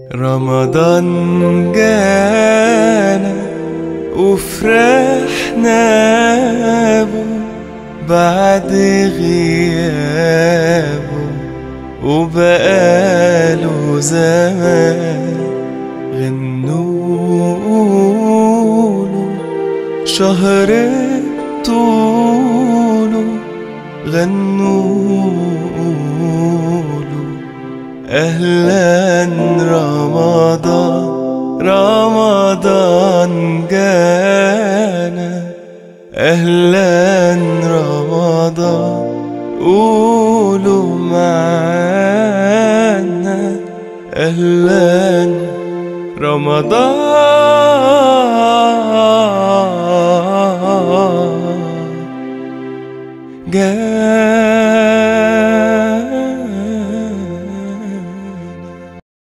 رمضان جانا وفرحنا بو بعد غيابه وبقاله زمان غنوله شهر طوله غنوله أهلا رمضان رمضان جانا أهلا رمضان قولوا معانا أهلا رمضان جانا